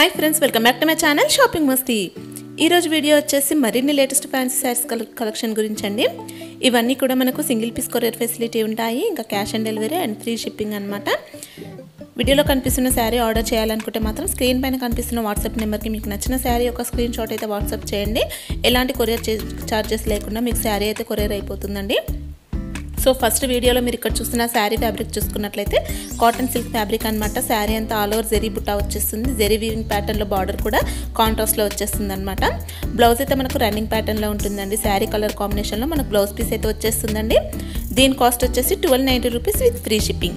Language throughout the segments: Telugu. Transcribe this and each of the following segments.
hi friends welcome back to my channel shopping మస్తీ ఈరోజు వీడియో వచ్చేసి మరిన్ని లేటెస్ట్ ఫ్యాన్సీ శారీస్ కలెక్షన్ గురించి అండి ఇవన్నీ కూడా మనకు సింగిల్ పీస్ కొరియర్ ఫెసిలిటీ ఉంటాయి ఇంకా cash on delivery and free shipping అనమాట వీడియోలో కనిపిస్తున్న శారీ ఆర్డర్ చేయాలనుకుంటే మాత్రం స్క్రీన్ పైన కనిపిస్తున్న వాట్సాప్ నెంబర్కి మీకు నచ్చిన శారీ ఒక స్క్రీన్ షాట్ అయితే వాట్సాప్ చేయండి ఎలాంటి కొరియర్ చార్జెస్ లేకుండా మీకు శారీ అయితే కొరియర్ అయిపోతుందండి సో ఫస్ట్ వీడియోలో మీరు ఇక్కడ చూస్తున్న శారీ ఫ్యాబ్రిక్ చూసుకున్నట్లయితే కాటన్ సిల్క్ ఫ్యాబ్రిక్ అనమాట శారీ అంతా ఆల్ ఓవర్ జెరీ బుట్టా వచ్చేస్తుంది జెరీ వీవింగ్ ప్యాటర్న్లో బార్డర్ కూడా కాంట్రాస్ట్లో వచ్చేస్తుంది అనమాట బ్లౌజ్ అయితే మనకు రన్నింగ్ ప్యాటర్న్లో ఉంటుందండి శారీ కలర్ కాంబినేషన్లో మనకు బ్లౌజ్ పీస్ అయితే వచ్చేస్తుందండి దీని కాస్ట్ వచ్చేసి twelve ninety rupees with free shipping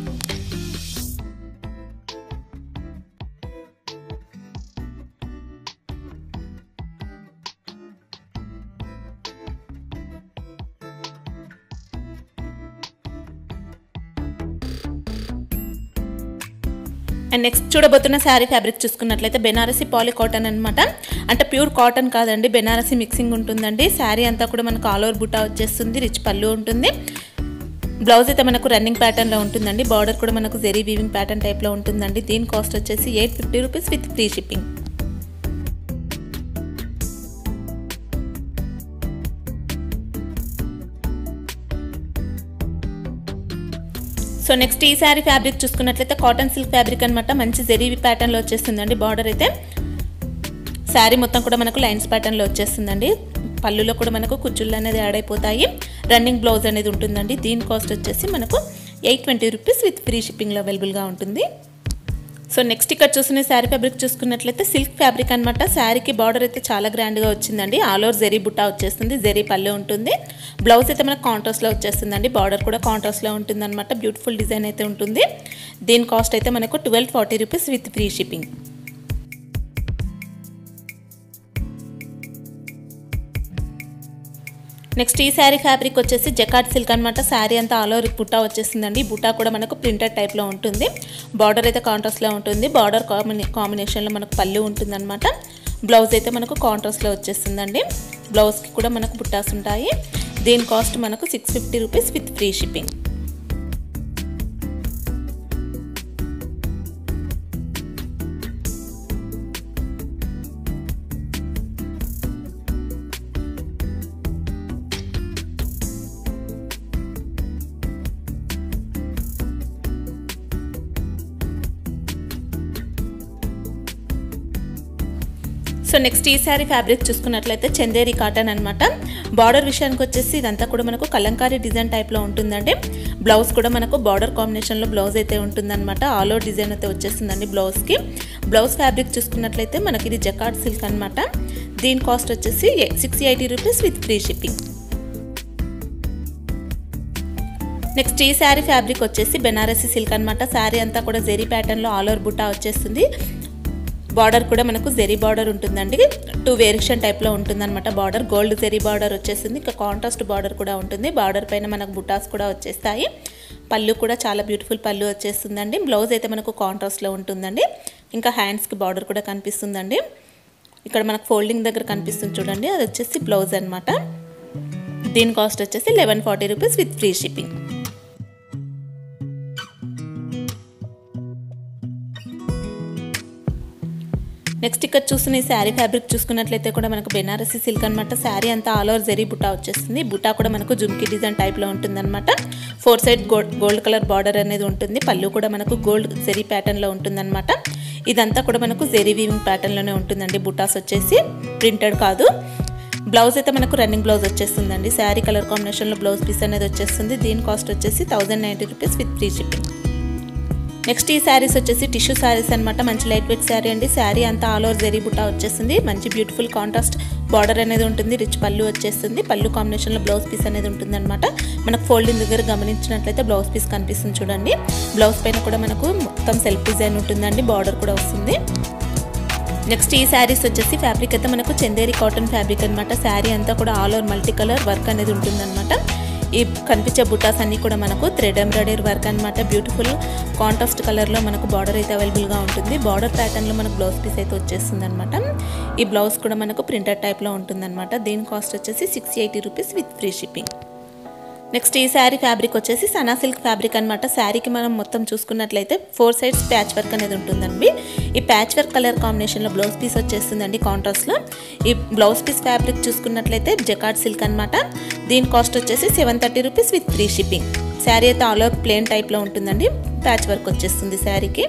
and next చూడబోతున్న శారీ ఫ్యాబ్రిక్ చూసుకున్నట్లయితే బెనారసి పాలీ కాటన్ అనమాట అంటే ప్యూర్ కాటన్ కాదండి బెనారసి మిక్సింగ్ ఉంటుందండి శారీ అంతా కూడా మనకు ఆల్ ఓవర్ బుట్టా వచ్చేస్తుంది రిచ్ పళ్ళు ఉంటుంది బ్లౌజ్ అయితే మనకు రన్నింగ్ ప్యాటర్న్లో ఉంటుందండి బార్డర్ కూడా మనకు జెరీ వీవింగ్ ప్యాటర్న్ టైప్లో ఉంటుందండి దీని కాస్ట్ వచ్చేసి eight fifty rupees with free shipping so next ఈ శారీ ఫ్యాబ్రిక్ చూసుకున్నట్లయితే కాటన్ సిల్క్ ఫ్యాబ్రిక్ అనమాట మంచి జెరీ ప్యాటర్న్లో వచ్చేస్తుందండి బార్డర్ అయితే శారీ మొత్తం కూడా మనకు లైన్స్ ప్యాటర్న్లో వచ్చేస్తుందండి పళ్ళులో కూడా మనకు కుచ్చుళ్ళు అనేది యాడ్ అయిపోతాయి రన్నింగ్ బ్లౌజ్ అనేది ఉంటుందండి దీని కాస్ట్ వచ్చేసి మనకు eight twenty rupees with free షిప్పింగ్లో అవైలబుల్గా ఉంటుంది సో నెక్స్ట్ ఇక్కడ చూసిన శారీ ఫ్యాబ్రిక్ చూసుకున్నట్లయితే సిల్క్ ఫ్యాబ్రిక్ అనమాట శారీకి బార్డర్ అయితే చాలా గ్రాండ్గా వచ్చిందండి ఆల్ ఓవర్ జెరీ బుట్టా వచ్చేస్తుంది జెరీ పల్లె ఉంటుంది బ్లౌజ్ అయితే మనకు కాంట్రాస్ట్లో వచ్చేస్తుందండి బార్డర్ కూడా కాంట్రాస్ట్లో ఉంటుంది అనమాట బ్యూటిఫుల్ డిజైన్ అయితే ఉంటుంది దీని కాస్ట్ అయితే మనకు twelve forty rupees with free shipping next ఈ శారీ ఫ్యాబ్రిక్ వచ్చేసి జకాట్ సిల్క్ అనమాట శారీ అంతా ఆల్ ఓవర్ బుట్టా వచ్చేసిందండి బుట్టా కూడా మనకు ప్రింటెడ్ టైప్లో ఉంటుంది బార్డర్ అయితే కాంట్రాస్ట్లో ఉంటుంది బార్డర్ కాంబినే కాంబినేషన్లో మనకు పళ్ళు ఉంటుందన్నమాట బ్లౌజ్ అయితే మనకు కాంట్రాస్ట్లో వచ్చేస్తుందండి బ్లౌజ్కి కూడా మనకు బుట్టాస్ ఉంటాయి దీని కాస్ట్ మనకు six fifty rupees with free shipping so next ఈ శారీ ఫ్యాబ్రిక్ చూసుకున్నట్లయితే చందేరి కాటన్ అనమాట బార్డర్ విషయానికి వచ్చేసి ఇదంతా కూడా మనకు కలంకారీ డిజైన్ టైప్లో ఉంటుందండి బ్లౌజ్ కూడా మనకు బార్డర్ కాంబినేషన్లో బ్లౌజ్ అయితే ఉంటుందన్నమాట ఆల్ ఓవర్ డిజైన్ అయితే వచ్చేస్తుందండి బ్లౌజ్కి బ్లౌజ్ ఫ్యాబ్రిక్ చూసుకున్నట్లయితే మనకి ఇది జకాట్ సిల్క్ అనమాట దీని కాస్ట్ వచ్చేసి six eighty rupees with free shipping next ఈ శారీ ఫ్యాబ్రిక్ వచ్చేసి బెనారసీ సిల్క్ అనమాట శారీ అంతా కూడా జెరీ ప్యాటర్న్లో ఆల్ ఓవర్ బుట్టా వచ్చేస్తుంది బార్డర్ కూడా మనకు జెరీ బార్డర్ ఉంటుందండి టూ వేరియేషన్ టైప్లో ఉంటుందన్నమాట బార్డర్ గోల్డ్ జెరీ బార్డర్ వచ్చేసింది ఇంకా కాంట్రాస్ట్ బార్డర్ కూడా ఉంటుంది బార్డర్ పైన మనకు బుటాస్ కూడా వచ్చేస్తాయి పళ్ళు కూడా చాలా బ్యూటిఫుల్ పళ్ళు వచ్చేస్తుందండి బ్లౌజ్ అయితే మనకు కాంట్రాస్ట్లో ఉంటుందండి ఇంకా హ్యాండ్స్కి బార్డర్ కూడా కనిపిస్తుందండి ఇక్కడ మనకు ఫోల్డింగ్ దగ్గర కనిపిస్తుంది చూడండి అది వచ్చేసి బ్లౌజ్ అనమాట దీని కాస్ట్ వచ్చేసి eleven forty rupees with free shipping next ఇక్కడ చూస్తున్న ఈ శారీ ఫ్యాబ్రిక్ చూసుకున్నట్లయితే కూడా మనకు బెనారసీ సిల్క్ అనమాట శారీ అంతా ఆల్ ఓవర్ జెరీ బుటా వచ్చేస్తుంది బుటా కూడా మనకు జుమ్కీ డిజైన్ టైప్లో ఉంటుందన్నమాట four side gold gold colour border అనేది ఉంటుంది పళ్ళు కూడా మనకు గోల్డ్ జెరీ ప్యాటర్న్లో ఉంటుందన్నమాట ఇదంతా కూడా మనకు జెరీ వీవింగ్ ప్యాటర్న్లోనే ఉంటుందండి బుటాస్ వచ్చేసి ప్రింటెడ్ కాదు బ్లౌజ్ అయితే మనకు రన్నింగ్ బ్లౌజ్ వచ్చేస్తుందండి శారీ కలర్ కాంబినేషన్లో బ్లౌజ్ పీస్ అనేది వచ్చేస్తుంది దీని కాస్ట్ వచ్చేసి thousand ninety rupees with free shipping next ఈ శారీస్ వచ్చేసి టిష్యూ శారీస్ అనమాట మంచి లైట్ వెయిట్ శారీ అండి శారీ అంతా ఆల్ ఓవర్ జెరీ బుట్టా వచ్చేస్తుంది మంచి బ్యూటిఫుల్ కాంట్రాస్ట్ బార్డర్ అనేది ఉంటుంది రిచ్ పళ్ళు వచ్చేస్తుంది పళ్ళు కాంబినేషన్లో బ్లౌజ్ పీస్ అనేది ఉంటుంది అనమాట మనకు ఫోల్డింగ్ దగ్గర గమనించినట్లయితే బ్లౌజ్ పీస్ కనిపిస్తుంది చూడండి బ్లౌజ్ పైన కూడా మనకు మొత్తం సెల్ఫ్ డిజైన్ ఉంటుందండి బార్డర్ కూడా వస్తుంది నెక్స్ట్ ఈ శారీస్ వచ్చేసి ఫ్యాబ్రిక్ అయితే మనకు చందేరి కాటన్ ఫ్యాబ్రిక్ అనమాట శారీ అంతా కూడా all over multi colour work అనేది ఉంటుందన్నమాట ఈ కనిపించే బుటాస్ అన్నీ కూడా మనకు థ్రెడ్ ఎంబ్రాయిడరీ వర్క్ అనమాట బ్యూటిఫుల్ కాంట్రాస్ట్ కలర్లో మనకు బార్డర్ అయితే అవైలబుల్గా ఉంటుంది బార్డర్ ప్యాటర్న్లో మనకు బ్లౌజ్ పీస్ అయితే వచ్చేస్తుంది అనమాట ఈ బ్లౌజ్ కూడా మనకు ప్రింటెడ్ టైప్లో ఉంటుందన్నమాట దీని కాస్ట్ వచ్చేసి six eighty rupees with free shipping next ఈ శారీ ఫ్యాబ్రిక్ వచ్చేసి సనా సిల్క్ ఫ్యాబ్రిక్ అనమాట శారీకి మనం మొత్తం చూసుకున్నట్లయితే ఫోర్ సైడ్స్ ప్యాచ్ వర్క్ అనేది ఉంటుందండి ఈ ప్యాచ్ వర్క్ కలర్ కాంబినేషన్లో బ్లౌజ్ పీస్ వచ్చేస్తుందండి కాంట్రాస్ట్లో ఈ బ్లౌజ్ పీస్ ఫ్యాబ్రిక్ చూసుకున్నట్లయితే జకార్డ్ సిల్క్ అనమాట దీని కాస్ట్ వచ్చేసి seven thirty rupees with free shipping sari అయితే ఆల్ ఓవర్ ప్లేన్ టైప్లో ఉంటుందండి ప్యాచ్ వర్క్ వచ్చేస్తుంది శారీకి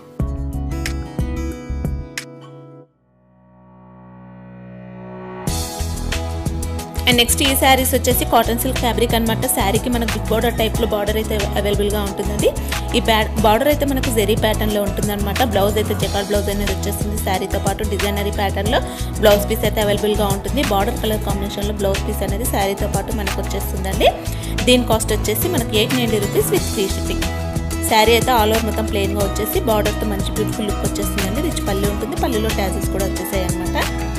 అండ్ నెక్స్ట్ ఈ శారీస్ వచ్చేసి కాటన్ సిల్క్ ఫ్యాబ్రిక్ అనమాట శారీకి మనకు బిగ్ బార్డర్ టైప్లో బార్డర్ అయితే అవైలబుల్గా ఉంటుందండి ఈ బ్యా బార్డర్ అయితే మనకు జెరీ ప్యాటర్న్లో ఉంటుందన్నమాట బ్లౌజ్ అయితే జకాడ్ బ్లౌజ్ అనేది వచ్చేస్తుంది శారీతో పాటు డిజైనరీ ప్యాటర్న్లో బ్లౌజ్ పీస్ అయితే అవైలబుల్గా ఉంటుంది బార్డర్ కలర్ కాంబినేషన్లో బ్లౌజ్ పీస్ అనేది శారీతో పాటు మనకు వచ్చేస్తుందండి దీని కాస్ట్ వచ్చేసి మనకి eight ninety rupees with free shipping sari అయితే ఆల్ ఓవర్ మొత్తం ప్లెయిన్గా వచ్చేసి బార్డర్తో మంచి బ్యూటిఫుల్ లుక్ వచ్చేస్తుందండి రిచ్ పళ్ళు ఉంటుంది పళ్ళులో ట్యాజెస్ కూడా వచ్చేసాయి అనమాట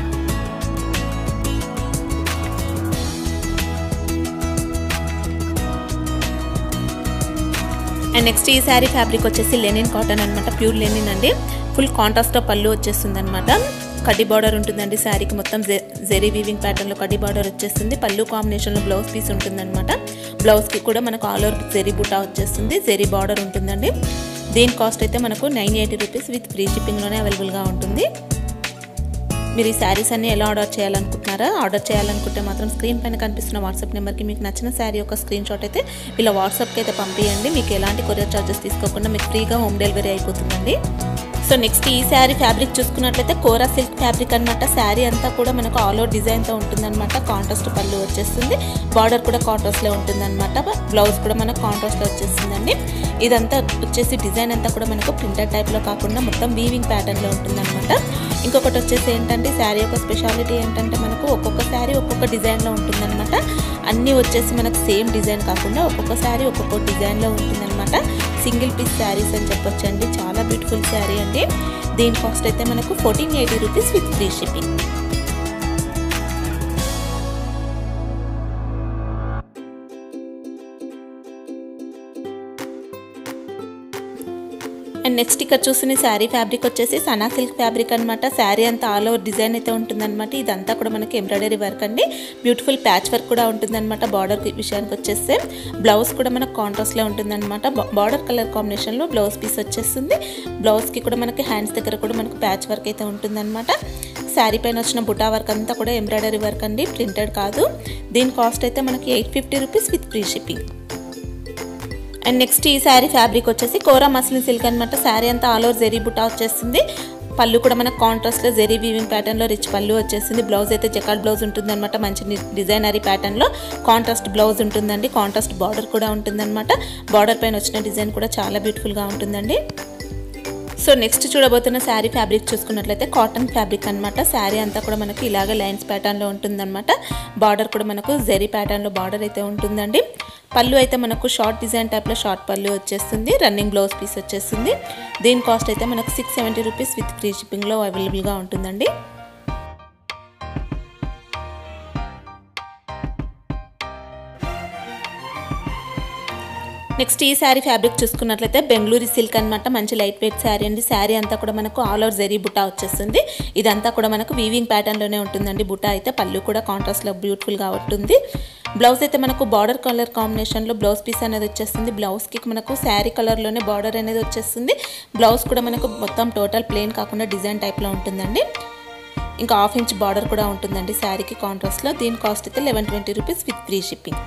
అండ్ నెక్స్ట్ ఈ శారీ ఫ్యాబ్రిక్ వచ్చేసి లెనిన్ కాటన్ అనమాట ప్యూర్ లెనిన్ అండి ఫుల్ కాంట్రాస్ట్లో పళ్ళు వచ్చేస్తుంది అనమాట కడ్డీ బార్డర్ ఉంటుందండి శారీకి మొత్తం జెరీ వీవింగ్ ప్యాటర్న్లో కడ్డీ బార్డర్ వచ్చేస్తుంది పళ్ళు కాంబినేషన్లో బ్లౌజ్ పీస్ ఉంటుందన్నమాట బ్లౌజ్కి కూడా మనకు ఆల్ ఓవర్ జెరీ బుటా వచ్చేస్తుంది జెరీ బార్డర్ ఉంటుందండి దీని కాస్ట్ అయితే మనకు nine eighty rupees with free షిప్పింగ్లోనే అవైలబుల్గా ఉంటుంది మీరు ఈ శారీస్ అన్ని ఎలా ఆర్డర్ చేయాలనుకుంటున్నారా ఆర్డర్ చేయాలనుకుంటే మాత్రం స్క్రీన్ పైన కనిపిస్తున్న వాట్సాప్ నెంబర్కి మీకు నచ్చిన శారీ యొక్క స్క్రీన్ షాట్ అయితే ఇలా వాట్సాప్కి అయితే పంపించండి మీకు ఎలాంటి కొరియర్ చార్జెస్ తీసుకోకుండా మీకు ఫ్రీగా హోమ్ డెలివరీ అయిపోతుందండి సో నెక్స్ట్ ఈ శారీ ఫ్యాబ్రిక్ చూసుకున్నట్లయితే కోరా సిల్క్ ఫ్యాబ్రిక్ అనమాట శారీ అంతా కూడా మనకు ఆల్ ఓవర్ డిజైన్తో ఉంటుందన్నమాట కాంట్రాస్ట్ పళ్ళు వచ్చేస్తుంది బార్డర్ కూడా కాంట్రాస్ట్లో ఉంటుందన్నమాట బ్లౌజ్ కూడా మనకు కాంట్రాస్ట్లో వచ్చేస్తుందండి ఇదంతా వచ్చేసి డిజైన్ అంతా కూడా మనకు ప్రింటెడ్ టైప్లో కాకుండా మొత్తం వీవింగ్ ప్యాటర్న్లో ఉంటుందన్నమాట ఇంకొకటి వచ్చేసి ఏంటంటే శారీ యొక్క స్పెషాలిటీ ఏంటంటే మనకు ఒక్కొక్క శారీ ఒక్కొక్క డిజైన్లో ఉంటుందన్నమాట అన్నీ వచ్చేసి మనకు సేమ్ డిజైన్ కాకుండా ఒక్కొక్క శారీ ఒక్కొక్క డిజైన్లో ఉంటుందన్నమాట సింగిల్ పీస్ శారీస్ అని చెప్పొచ్చు అండి చాలా బ్యూటిఫుల్ శారీ అండి దీని కాస్ట్ అయితే మనకు fourteen eighty rupees with free shipping and next ఇక్కడ చూసిన శారీ ఫ్యాబ్రిక్ వచ్చేసి సనా సిల్క్ ఫ్యాబ్రిక్ అనమాట శారీ అంతా ఆల్ ఓవర్ డిజైన్ అయితే ఉంటుందన్నమాట ఇదంతా కూడా మనకి ఎంబ్రాయిడరీ వర్క్ అండి బ్యూటిఫుల్ ప్యాచ్ వర్క్ కూడా ఉంటుందన్నమాట బార్డర్ విషయానికి వచ్చేస్తే బ్లౌజ్ కూడా మనకు కాంట్రాస్ట్లో ఉంటుందన్నమాట బార్డర్ కలర్ కాంబినేషన్లో బ్లౌజ్ పీస్ వచ్చేస్తుంది బ్లౌజ్కి కూడా మనకి హ్యాండ్స్ దగ్గర కూడా మనకు ప్యాచ్ వర్క్ అయితే ఉంటుందన్నమాట శారీ పైన వచ్చిన బుటా వర్క్ అంతా కూడా ఎంబ్రాయిడరీ వర్క్ అండి ప్రింటెడ్ కాదు దీని కాస్ట్ అయితే మనకి eight fifty rupees with free shipping and next ఈ శారీ ఫ్యాబ్రిక్ వచ్చేసి కోరా మస్లిన్ సిల్క్ అనమాట శారీ అంతా ఆల్ ఓవర్ జెరీ బుటా వచ్చేస్తుంది పళ్ళు కూడా మనకు కాంట్రాస్ట్లో జెరీ వీవింగ్ ప్యాటర్న్లో రిచ్ పళ్ళు వచ్చేసింది బ్లౌజ్ అయితే జకాల్ బ్లౌజ్ ఉంటుందన్నమాట మంచి డిజైనరీ ప్యాటర్న్లో కాంట్రాస్ట్ బ్లౌజ్ ఉంటుందండి కాంట్రాస్ట్ బార్డర్ కూడా ఉంటుందన్నమాట బార్డర్ పైన వచ్చిన డిజైన్ కూడా చాలా బ్యూటిఫుల్గా ఉంటుందండి సో నెక్స్ట్ చూడబోతున్న శారీ ఫ్యాబ్రిక్ చూసుకున్నట్లయితే కాటన్ ఫ్యాబ్రిక్ అనమాట శారీ అంతా కూడా మనకి ఇలాగ లైన్స్ ప్యాటర్న్లో ఉంటుందన్నమాట బార్డర్ కూడా మనకు జెరీ ప్యాటర్న్లో బార్డర్ అయితే ఉంటుందండి పళ్ళు అయితే మనకు షార్ట్ డిజైన్ టైప్లో షార్ట్ పళ్ళు వచ్చేస్తుంది రన్నింగ్ బ్లౌజ్ పీస్ వచ్చేస్తుంది దీని కాస్ట్ అయితే మనకు six seventy rupees with free షిప్పింగ్లో అవైలబుల్గా ఉంటుందండి నెక్స్ట్ ఈ శారీ ఫ్యాబ్రిక్ చూసుకున్నట్లయితే బెంగళూరు సిల్క్ అనమాట మంచి లైట్ వెయిట్ శారీ అండి శారీ అంతా కూడా మనకు ఆల్ ఓవర్ జెరీ బుటా వచ్చేస్తుంది ఇదంతా కూడా మనకు వీవింగ్ ప్యాటర్న్లోనే ఉంటుందండి బుటా అయితే పళ్ళు కూడా కాంట్రాస్ట్లో బ్యూటిఫుల్గా ఉంటుంది బ్లౌజ్ అయితే మనకు బార్డర్ కలర్ కాంబినేషన్లో బ్లౌజ్ పీస్ అనేది వచ్చేస్తుంది బ్లౌజ్కి మనకు శారీ కలర్లోనే బార్డర్ అనేది వచ్చేస్తుంది బ్లౌజ్ కూడా మనకు మొత్తం టోటల్ ప్లెయిన్ కాకుండా డిజైన్ టైప్లో ఉంటుందండి ఇంకా హాఫ్ ఇంచ్ బార్డర్ కూడా ఉంటుందండి శారీకి కాంట్రాస్ట్లో దీని కాస్ట్ అయితే eleven twenty rupees with free shipping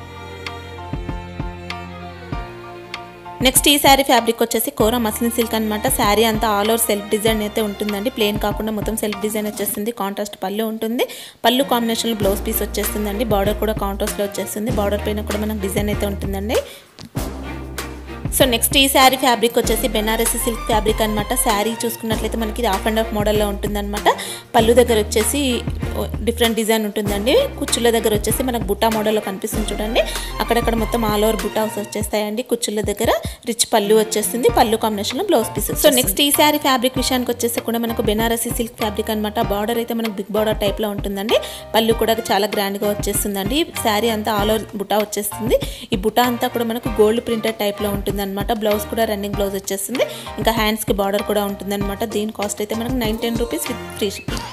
next ఈ శారీ ఫ్యాబ్రిక్ వచ్చేసి కోరా మస్లిన్ సిల్క్ అనమాట శారీ అంతా ఆల్ ఓవర్ సెల్ఫ్ డిజైన్ అయితే ఉంటుందండి ప్లేన్ కాకుండా మొత్తం సెల్ఫ్ డిజైన్ వచ్చేస్తుంది కాంట్రాస్ట్ పళ్ళు ఉంటుంది పళ్ళు కాంబినేషన్లో బ్లౌజ్ పీస్ వచ్చేస్తుందండి బార్డర్ కూడా కాంట్రాస్ట్లో వచ్చేస్తుంది బార్డర్ పైన కూడా మనకు డిజైన్ అయితే ఉంటుందండి సో నెక్స్ట్ ఈ శారీ ఫ్యాబ్రిక్ వచ్చేసి బెనారసి సిల్క్ ఫ్యాబ్రిక్ అనమాట శారీ చూసుకున్నట్లయితే మనకి హాఫ్ అండ్ హాఫ్ మోడల్లో ఉంటుందన్నమాట పళ్ళు దగ్గర వచ్చేసి డిఫరెంట్ డిజైన్ ఉంటుందండి కుచ్చుల దగ్గర వచ్చేసి మనకు బుట్టా మోడల్లో కనిపిస్తుంది చూడండి అక్కడక్కడ మొత్తం ఆల్ ఓవర్ బుటాస్ వచ్చేస్తాయండి కుచ్చుల దగ్గర రిచ్ పళ్ళు వచ్చేస్తుంది పళ్ళు కాంబినేషన్లో బ్లౌజ్ పీస్ సో నెక్స్ట్ ఈ శారీ ఫ్యాబ్రిక్ విషయానికి వచ్చేసి కూడా మనకు బెనారసి సిల్క్ ఫ్యాబ్రిక్ అనమాట బార్డర్ అయితే మనకు బిగ్ బార్డర్ టైప్లో ఉంటుందండి పళ్ళు కూడా చాలా గ్రాండ్గా వచ్చేస్తుందండి శారీ అంతా ఆల్ ఓవర్ బుటా వచ్చేస్తుంది ఈ బుటా అంతా కూడా మనకు గోల్డ్ ప్రింటెడ్ టైప్లో ఉంటుంది అనమాట బ్లౌజ్ కూడా రన్నింగ్ బ్లౌజ్ వచ్చేస్తుంది ఇంకా హ్యాండ్స్కి బార్డర్ కూడా ఉంటుందన్నమాట దీని కాస్ట్ అయితే మనకు nine ten rupees with free shipping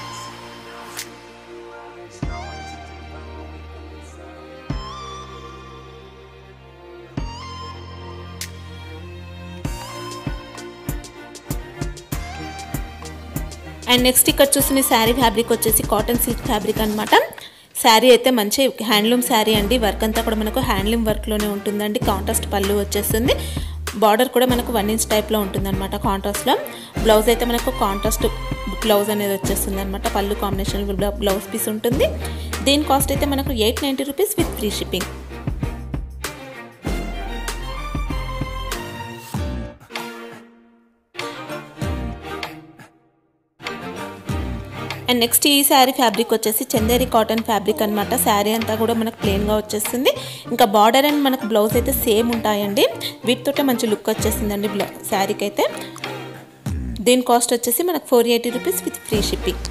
and next ఇక్కడ చూసిన శారీ ఫ్యాబ్రిక్ వచ్చేసి కాటన్ సిల్క్ ఫ్యాబ్రిక్ అనమాట శారీ అయితే మంచి హ్యాండ్లూమ్ శారీ అండి వర్క్ అంతా కూడా మనకు హ్యాండ్లూమ్ వర్క్లోనే ఉంటుందండి కాంట్రాస్ట్ పళ్ళు వచ్చేస్తుంది బార్డర్ కూడా మనకు వన్ ఇంచ్ టైప్లో ఉంటుందన్నమాట కాంట్రాస్ట్లో బ్లౌజ్ అయితే మనకు కాంట్రాస్ట్ బ్లౌజ్ అనేది వచ్చేస్తుంది అనమాట పళ్ళు కాంబినేషన్ బ్లౌజ్ పీస్ ఉంటుంది దీని కాస్ట్ అయితే మనకు eight ninety rupees with free shipping and next ఈ శారీ ఫ్యాబ్రిక్ వచ్చేసి చందేరి కాటన్ ఫ్యాబ్రిక్ అనమాట శారీ అంతా కూడా మనకు ప్లెయిన్గా వచ్చేస్తుంది ఇంకా బార్డర్ అండ్ మనకు బ్లౌజ్ అయితే సేమ్ ఉంటాయండి వీటితోటే మంచి లుక్ వచ్చేసిందండి బ్లౌ శారీకి అయితే దీని కాస్ట్ వచ్చేసి మనకు four eighty rupees with free shipping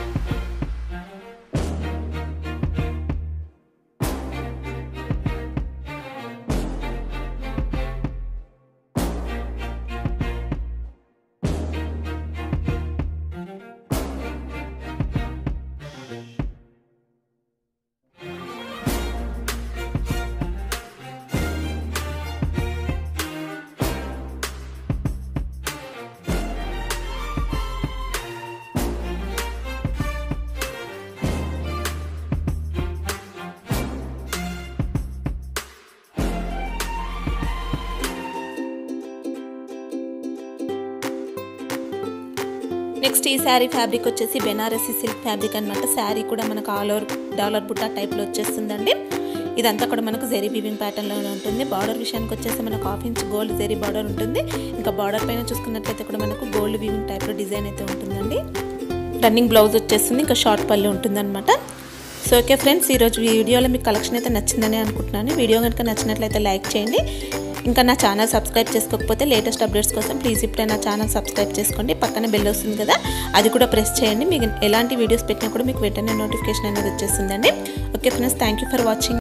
next ఈ శారీ ఫ్యాబ్రిక్ వచ్చేసి బెనారసి సిల్క్ ఫ్యాబ్రిక్ అనమాట శారీ కూడా మనకు ఆల్ ఓవర్ డాలర్ బుట్టా టైప్లో వచ్చేస్తుందండి ఇదంతా కూడా మనకు జెరీ బీవింగ్ ప్యాటర్న్లోనే ఉంటుంది బార్డర్ విషయానికి వచ్చేసి మనకు half inch gold zari border ఉంటుంది ఇంకా బార్డర్ పైన చూసుకున్నట్లయితే కూడా మనకు గోల్డ్ వీవింగ్ టైప్లో డిజైన్ అయితే ఉంటుందండి రన్నింగ్ బ్లౌజ్ వచ్చేస్తుంది ఇంకా షార్ట్ పళ్ళు ఉంటుందన్నమాట సో ఓకే ఫ్రెండ్స్ ఈరోజు ఈ వీడియోలో మీకు కలెక్షన్ అయితే నచ్చిందని అనుకుంటున్నాను వీడియో కనుక నచ్చినట్లయితే లైక్ చేయండి ఇంకా నా ఛానల్ సబ్స్క్రైబ్ చేసుకోకపోతే లేటెస్ట్ అప్డేట్స్ కోసం ప్లీజ్ ఇప్పుడే నా ఛానల్ సబ్స్క్రైబ్ చేసుకోండి పక్కన బెల్ వస్తుంది కదా అది కూడా ప్రెస్ చేయండి మీకు ఎలాంటి వీడియోస్ పెట్టినా కూడా మీకు వెంటనే నోటిఫికేషన్ అనేది వచ్చేస్తుందండి okay friends thank you for watching